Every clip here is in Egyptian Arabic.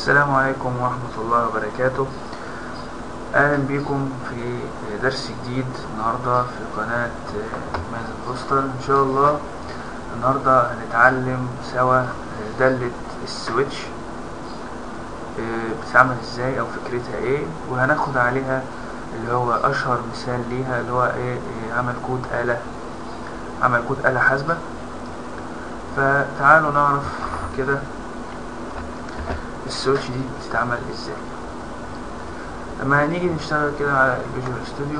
السلام عليكم ورحمة الله وبركاته أهلا بكم في درس جديد النهاردة في قناة مازن بوستر إن شاء الله النهاردة هنتعلم سوا دالة السويتش بتتعمل ازاي أو فكرتها ايه وهناخد عليها اللي هو أشهر مثال ليها اللي هو ايه عمل كود آلة عمل كود آلة حاسبة فتعالوا نعرف كده السويتش دي بتتعمل ازاي لما هنيجي نشتغل كده على الفيجوال ستوديو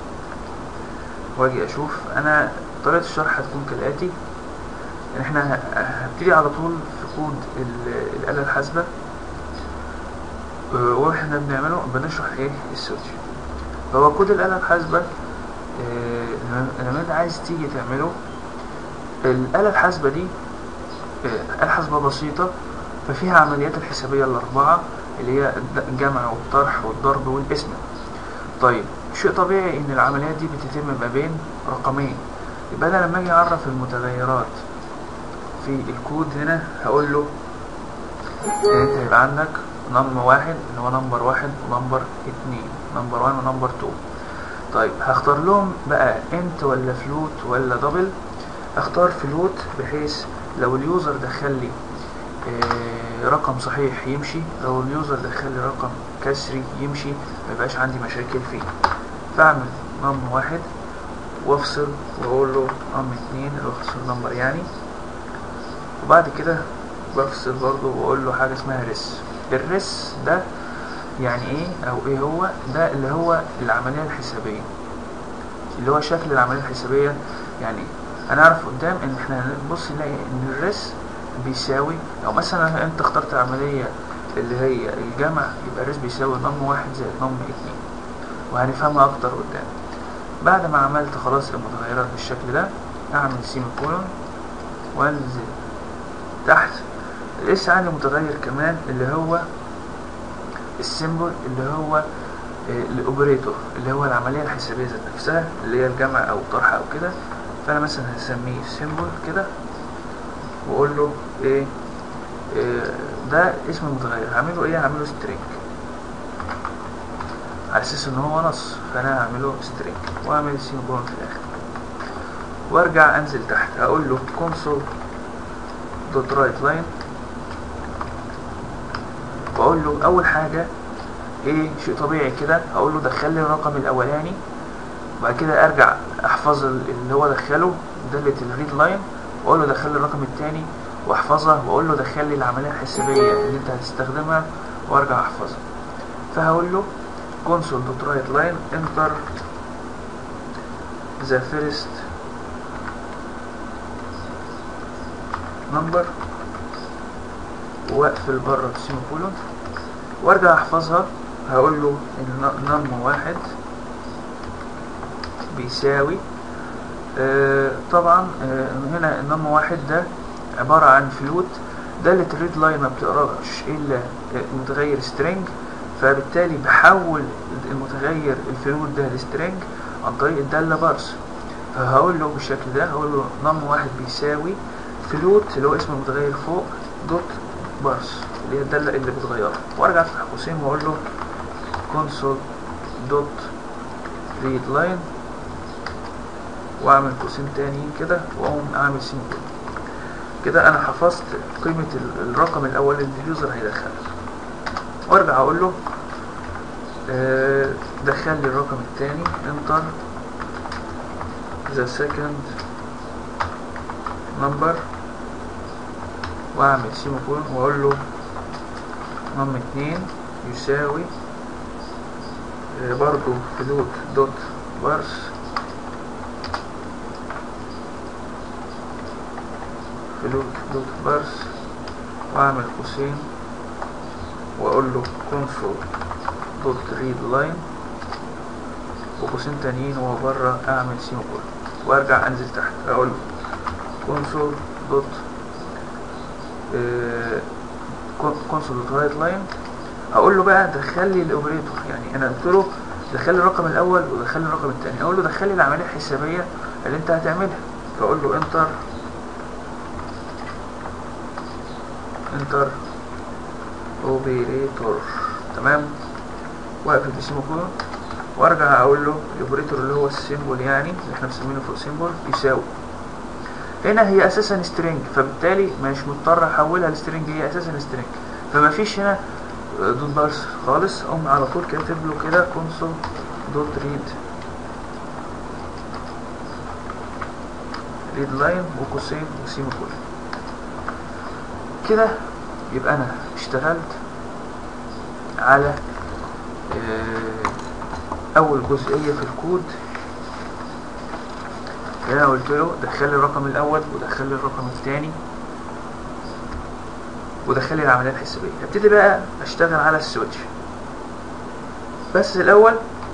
واجي اشوف انا طريقة الشرح هتكون كالاتي ان احنا هبتدي على طول في كود الآلة الحاسبة واحنا بنعمله بنشرح ايه السويتش فهو كود الآلة الحاسبة لما انت عايز تيجي تعمله الآلة الحاسبة دي آلة حاسبة بسيطة ففيها عمليات الحسابية الأربعة اللي هي الجمع والطرح والضرب والقسمة طيب شيء طبيعي إن العمليات دي بتتم ما بين رقمين يبقى أنا لما أجي أعرف المتغيرات في الكود هنا هقول له إن أنت هيبقى عندك نمبر واحد اللي هو نمبر واحد ونمبر اتنين نمبر وان ونمبر تو طيب هختار لهم بقى انت ولا فلوت ولا دبل اختار فلوت بحيث لو اليوزر دخل لي اه رقم صحيح يمشي لو اليوزر دخل لي رقم كسري يمشي ما يبقاش عندي مشاكل فيه فاعمل نمبر واحد وافصل واقول له نمبر اتنين اللي هو اختصار نمبر يعني وبعد كده بفصل برضه واقول له حاجه اسمها ريس الريس ده يعني ايه او ايه هو ده اللي هو العمليه الحسابيه اللي هو شكل العمليه الحسابيه يعني هنعرف قدام ان احنا نبص نلاقي ان الريس بيساوي لو مثلا انت اخترت عمليه اللي هي الجمع يبقى الريس بيساوي نم واحد زائد نم اتنين وهنفهمها اكتر قدام بعد ما عملت خلاص المتغيرات بالشكل ده اعمل سيمي كولون وانزل تحت لسه عندي متغير كمان اللي هو السيمبل اللي هو الاوبريتور اللي هو العمليه الحسابيه ذات نفسها اللي هي الجمع او طرح او كده فانا مثلا هسميه سيمبل كده واقول له ايه, إيه ده اسم المتغير هعمله ايه هعمله سترينج على اساس ان هو نص فانا هعمله سترينج واعمل سيمبل في الاخر وارجع انزل تحت هقول له console دوت رايت لاين واقول له اول حاجه ايه شيء طبيعي كده هقول له دخل لي الرقم الاولاني وبعد كده ارجع احفظ اللي هو دخله داله الريد لاين واقول له دخل لي الرقم الثاني واحفظها واقول له دخل لي العمليه الحسابيه اللي انت هتستخدمها وارجع احفظها فهقول له console دوت رايت لاين enter the first number واقفل بره السيمي كولون وارجع احفظها هقول له ان نم واحد بيساوي آه طبعا آه هنا النم واحد ده عبارة عن فلوت دالة الريد لاين ما بتقراش الا متغير سترينج فبالتالي بحول المتغير الفلوت ده لسترينج عن طريق الدالة بارس فهقول له بالشكل ده هقول له نم واحد بيساوي فلوت اللي هو اسم المتغير فوق دوت بارس اللي هي الدالة اللي بتغيرها وارجع افتح قوسين واقول له console دوت ريد لاين واعمل قوسين تانيين كده واقوم اعمل سيمبل كده انا حفظت قيمة الرقم الاول اللي اليوزر هيدخله وارجع اقول له اه دخل لي الرقم التاني enter the second number واعمل سيمي كولون واقول له نم اتنين يساوي برضو فلوت دوت بارس فلوت دوت بارس واعمل قوسين واقول له console دوت ريد لاين وقوسين تانيين وهو بره اعمل سيمي كولون وارجع انزل تحت اقول له console دوت كونسول رايت لاين هقول له بقى دخل لي الاوبريتور يعني انا قلت له دخل لي الرقم الاول ودخل لي الرقم الثاني اقول له دخل لي العمليه الحسابيه اللي انت هتعملها فاقول له انتر انتر اوبريتور تمام واقفل السيمو كولون وارجع اقول له الاوبريتور اللي هو السيمبل يعني اللي احنا مسمينه فوق سيمبل يساوي هنا هي اساسا سترينج فبالتالي مش مضطر احولها لسترينج هي اساسا سترينج فما فيش هنا دوت بارس خالص اقوم على طول كاتب له كده كونسول دوت ريد ريد لاين وقوسين وسيمي كولون كده يبقى انا اشتغلت على اول جزئيه في الكود انا قلت له دخل لي الرقم الاول ودخل لي الرقم الثاني ودخل لي العمليه الحسابيه ابتدي بقى اشتغل على السويتش بس الاول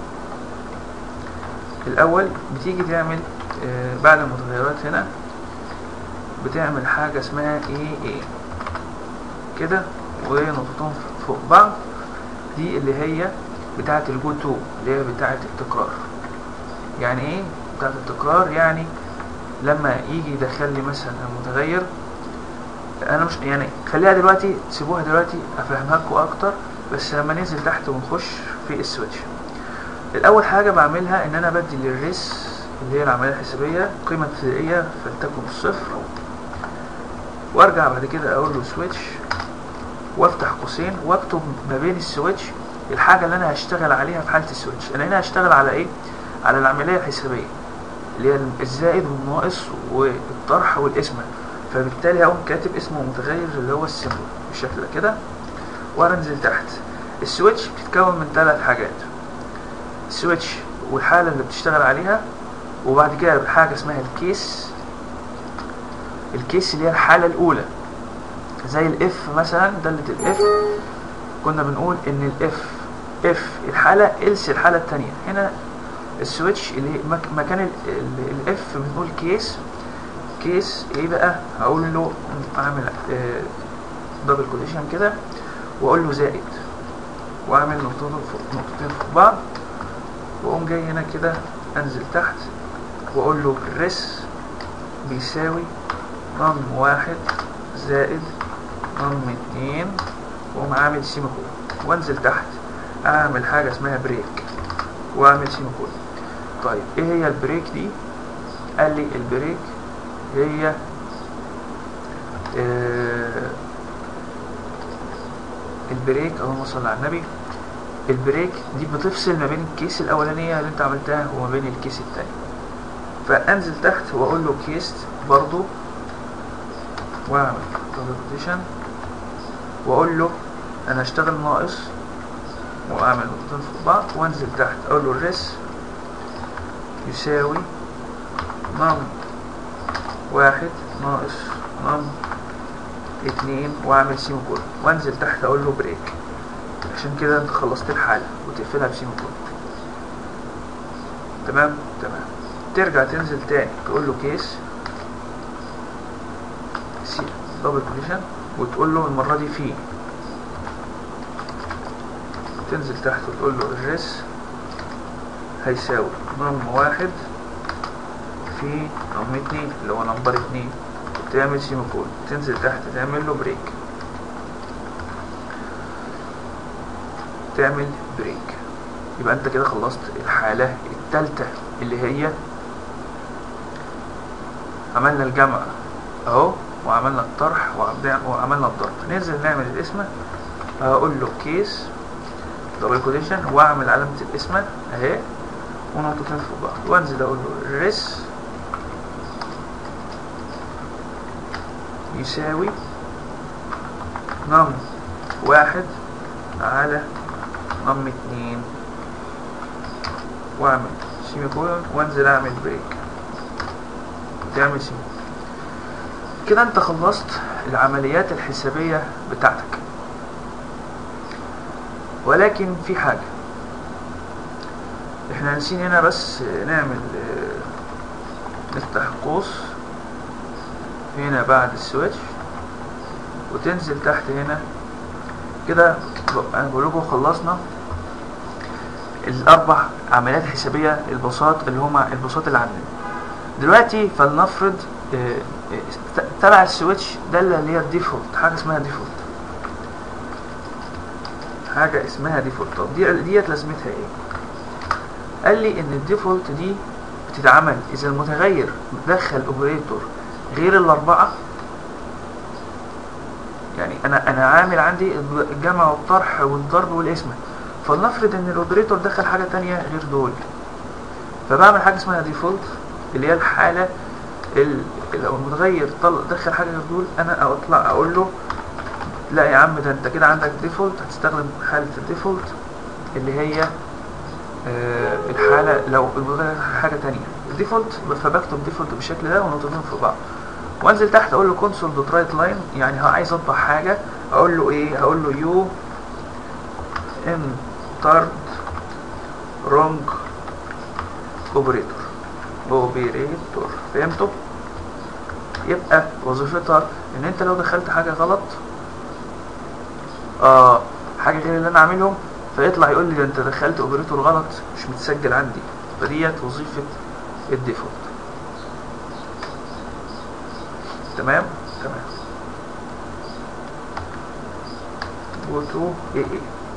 الاول بتيجي تعمل آه بعد المتغيرات هنا بتعمل حاجه اسمها ايه ايه كده ونقطتين فوق بعض دي اللي هي بتاعه الجو تو اللي هي بتاعه التكرار يعني ايه بتاعه التكرار يعني لما يجي يدخل لي مثلا المتغير انا مش يعني خليها دلوقتي سيبوها دلوقتي افهمها لكم اكتر بس لما ننزل تحت ونخش في السويتش الاول حاجه بعملها ان انا بدي للريس اللي هي العمليه الحسابيه قيمه ابتدائيه فلتكن الصفر وارجع بعد كده اقول له سويتش وافتح قوسين واكتب ما بين السويتش الحاجه اللي انا هشتغل عليها في حاله السويتش انا هنا هشتغل على ايه على العمليه الحسابيه اللي هي الزائد والناقص والطرح والقسمه فبالتالي هقوم كاتب اسمه متغير اللي هو السيمبل بالشكل ده كده وانزل تحت السويتش بتتكون من ثلاث حاجات السويتش والحاله اللي بتشتغل عليها وبعد كده حاجه اسمها الكيس الكيس اللي هي الحاله الاولى زي الاف مثلا دالة الاف كنا بنقول ان الاف اف الحالة إلس الحالة التانية هنا السويتش اللي مكان الاف بنقول كيس كيس ايه بقى هقول له اعمل اه دبل كوليشن كده واقول له زائد واعمل نقطتين فوق نقطتين فوق بعض واقوم جاي هنا كده انزل تحت واقول له الريس بيساوي نم واحد زائد نم اتنين واقوم عامل سيمي كولون وانزل تحت اعمل حاجة اسمها بريك واعمل سيمي كولون طيب ايه هي البريك دي قال لي البريك هي آه البريك اللهم صل على النبي البريك دي بتفصل ما بين الكيس الاولانيه اللي انت عملتها وما بين الكيس التاني فانزل تحت واقول له كيس برضو واعمل كومبوزيشن واقول له انا هشتغل ناقص واعمل نقطتين فوق بعض وانزل تحت اقول له الريس يساوي نم واحد ناقص نم اتنين واعمل سيمي كولون وانزل تحت اقول له بريك عشان كده انت خلصت الحالة وتقفلها بسيمي كولون تمام تمام ترجع تنزل تاني تقول له كيس سي دبل كوليشن وتقول له المرة دي في تنزل تحت وتقول له الريس هيساوي نم واحد في نم اتنين اللي هو نمبر اتنين تعمل سيمي كولون تنزل تحت تعمل له بريك تعمل بريك يبقى انت كده خلصت الحالة التالتة اللي هي عملنا الجمع اهو وعملنا الطرح وعملنا الضرب ننزل نعمل الاسم هقول له كيس دبل كوديشن واعمل علامة الاسم اهي ونقطتين فوق بعض وانزل اقول له ريس يساوي نم واحد على نم اتنين واعمل سيمي كولون وانزل اعمل بريك تعمل سيمي كده انت خلصت العمليات الحسابية بتاعتك ولكن في حاجة احنا نسين هنا بس نعمل نفتح قوس هنا بعد السويتش وتنزل تحت هنا كده انا بقول لكم خلصنا الاربع عمليات حسابيه البساط اللي هما البساط اللي عندنا دلوقتي فلنفرض تبع السويتش ده اللي هي الديفولت حاجه اسمها ديفولت حاجه اسمها ديفولت طب دي ديت لازمتها ايه قال لي ان الديفولت دي بتتعمل اذا المتغير دخل اوبريتور غير الاربعه يعني انا انا عامل عندي الجمع والطرح والضرب والقسمه فلنفرض ان الاوبريتور دخل حاجه تانية غير دول فبعمل حاجه اسمها ديفولت اللي هي الحاله ال- لو المتغير طل دخل حاجه غير دول انا اطلع اقول له لا يا عم ده انت كده عندك ديفولت هتستخدم حاله الديفولت اللي هي آه، الحاله لو المتغير دخل حاجه تانية الديفولت فبكتب ديفولت بالشكل ده ونقطتين في بعض وانزل تحت اقول له كونسول دوت رايت لاين يعني هو عايز اطبع حاجه اقول له ايه هقول له يو انترد رونج اوبريتور اوبريتور فهمتوا يبقى وظيفتها ان انت لو دخلت حاجه غلط اه حاجه غير اللي انا عاملهم فيطلع يقول لي ده انت دخلت اوبريتور غلط مش متسجل عندي فديت وظيفه الديفولت تمام تمام go to AA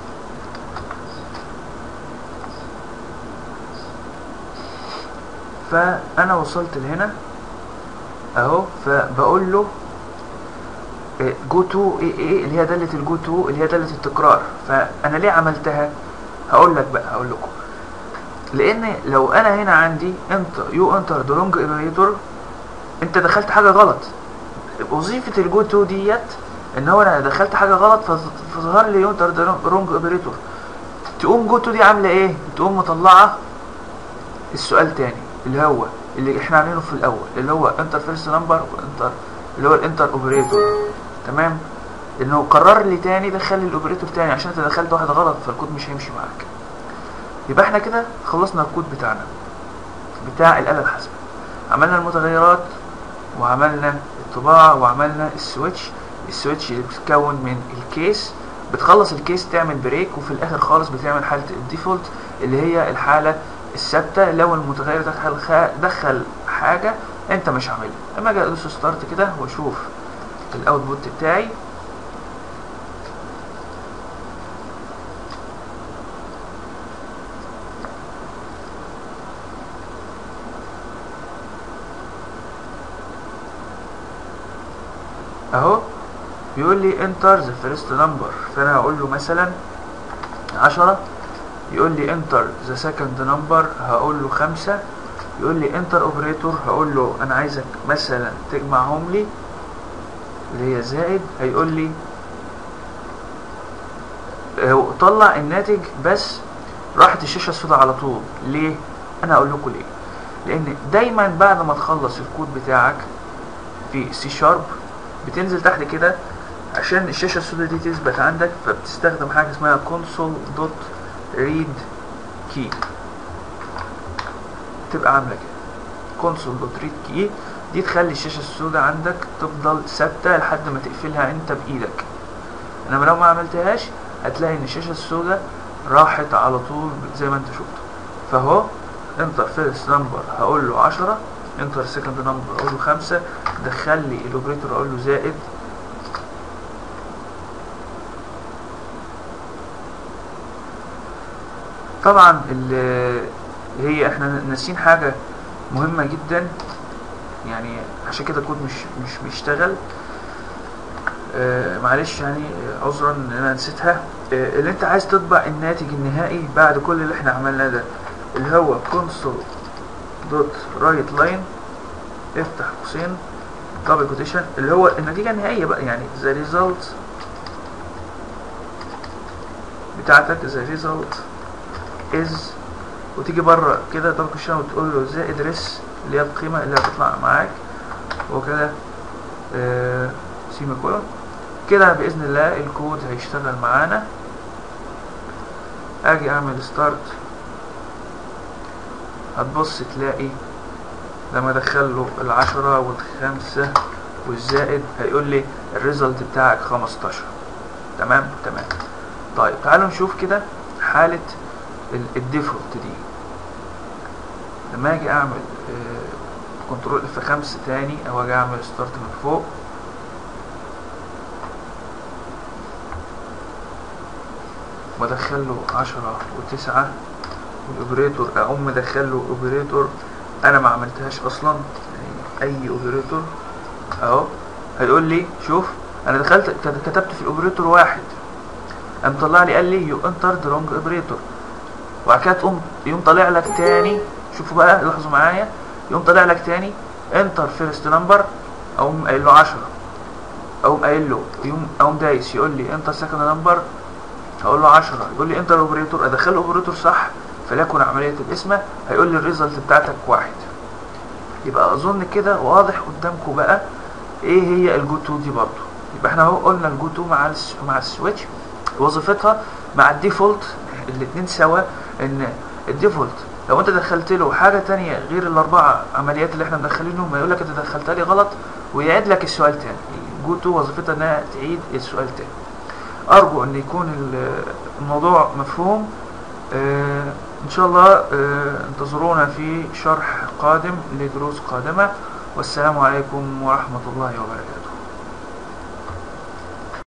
فانا وصلت لهنا اهو فبقول له جو تو اي اي اللي هي داله الجو تو اللي هي داله التكرار فانا ليه عملتها هقول لك بقى هقول لكم لان لو انا هنا عندي انت يو انتر ذا لونج اوبريتور انت دخلت حاجه غلط وظيفه الجو تو ديت ان هو انا دخلت حاجه غلط فظ- فظهر لي يونتر ذا رونج اوبريتور تقوم جو تو دي عامله ايه تقوم مطلعه السؤال تاني اللي هو اللي احنا عاملينه في الاول اللي هو انتر فيرست نمبر وانتر اللي هو الانتر اوبريتور تمام انه قرر لي تاني دخل لي الاوبريتور تاني عشان انت دخلت واحد غلط فالكود مش هيمشي معاك يبقى احنا كده خلصنا الكود بتاعنا بتاع الآلة الحاسبة عملنا المتغيرات وعملنا الطباعة وعملنا السويتش السويتش اللي بتتكون من الكيس بتخلص الكيس تعمل بريك وفي الاخر خالص بتعمل حالة الديفولت اللي هي الحالة الثابتة لو المتغير دخل خ... دخل حاجة انت مش عاملها اما اجي ادوس ستارت كده واشوف الاوتبوت بتاعي اهو بيقول لي enter the first number فانا هقول له مثلا عشرة يقول لي enter the second number هقول له خمسة يقول لي enter operator هقول له انا عايزك مثلا تجمعهم لي اللي هي زائد هيقول لي آه، طلع الناتج بس راحت الشاشة السوداء على طول ليه انا هقول لكم ليه لان دايما بعد ما تخلص الكود بتاعك في سي شارب بتنزل تحت كده عشان الشاشة السوداء دي تثبت عندك فبتستخدم حاجة اسمها console دوت read key تبقى عاملة كده console دوت read key دي تخلي الشاشة السوداء عندك تفضل ثابتة لحد ما تقفلها انت بإيدك انما لو ما عملتهاش هتلاقي ان الشاشة السوداء راحت على طول زي ما انت شفت فهو انتر فيرست نمبر هقول له عشرة انتر سكند نمبر اقول له خمسة دخل لي الاوبريتور اقول له زائد طبعا ال- هي احنا ناسيين حاجة مهمة جدا يعني عشان كده الكود مش مش بيشتغل آه معلش يعني آه، عذرا ان انا نسيتها آه اللي انت عايز تطبع الناتج النهائي بعد كل اللي احنا عملناه ده اللي هو console دوت رايت لاين افتح قوسين دبل كوتيشن اللي هو النتيجة النهائية بقى يعني the result بتاعتك the result is وتيجي بره كده دبل كوتيشن وتقول له زائد ريس اللي هي القيمة اللي هتطلع معاك وكده آه سيمي كولون كده بإذن الله الكود هيشتغل معانا اجي اعمل ستارت هتبص تلاقي لما ادخل له العشرة والخمسة والزائد هيقول لي الريزلت بتاعك 15 تمام تمام طيب تعالوا نشوف كده حالة الديفولت دي لما اجي اعمل كنترول اف 5 تاني او اجي اعمل ستارت من فوق وادخل له عشرة وتسعة والاوبريتور اقوم مدخل له اوبريتور انا ما عملتهاش اصلا يعني اي اوبريتور اهو هيقول لي شوف انا دخلت كتبت في الاوبريتور واحد قام طلع لي قال لي يو انترد رونج اوبريتور وبعد كده تقوم يقوم طالع لك تاني شوفوا بقى لاحظوا معايا يقوم طالع لك تاني انتر فيرست نمبر اقوم قايل له 10 اقوم قايل له يقوم اقوم دايس يقول لي انتر سكند نمبر هقول له 10 يقول لي انتر اوبريتور ادخل اوبريتور صح فليكن عمليه القسمه هيقول لي الريزلت بتاعتك واحد يبقى اظن كده واضح قدامكم بقى ايه هي الجو تو دي برضه يبقى احنا اهو قلنا الجو تو مع الس... مع السويتش وظيفتها مع الديفولت الاثنين سوا ان الديفولت لو انت دخلت له حاجه تانية غير الاربعه عمليات اللي احنا مدخلينهم ما يقول لك انت دخلتها لي غلط ويعيد لك السؤال تاني جو تو وظيفتها انها تعيد السؤال تاني ارجو ان يكون الموضوع مفهوم آه ان شاء الله آه انتظرونا في شرح قادم لدروس قادمه والسلام عليكم ورحمه الله وبركاته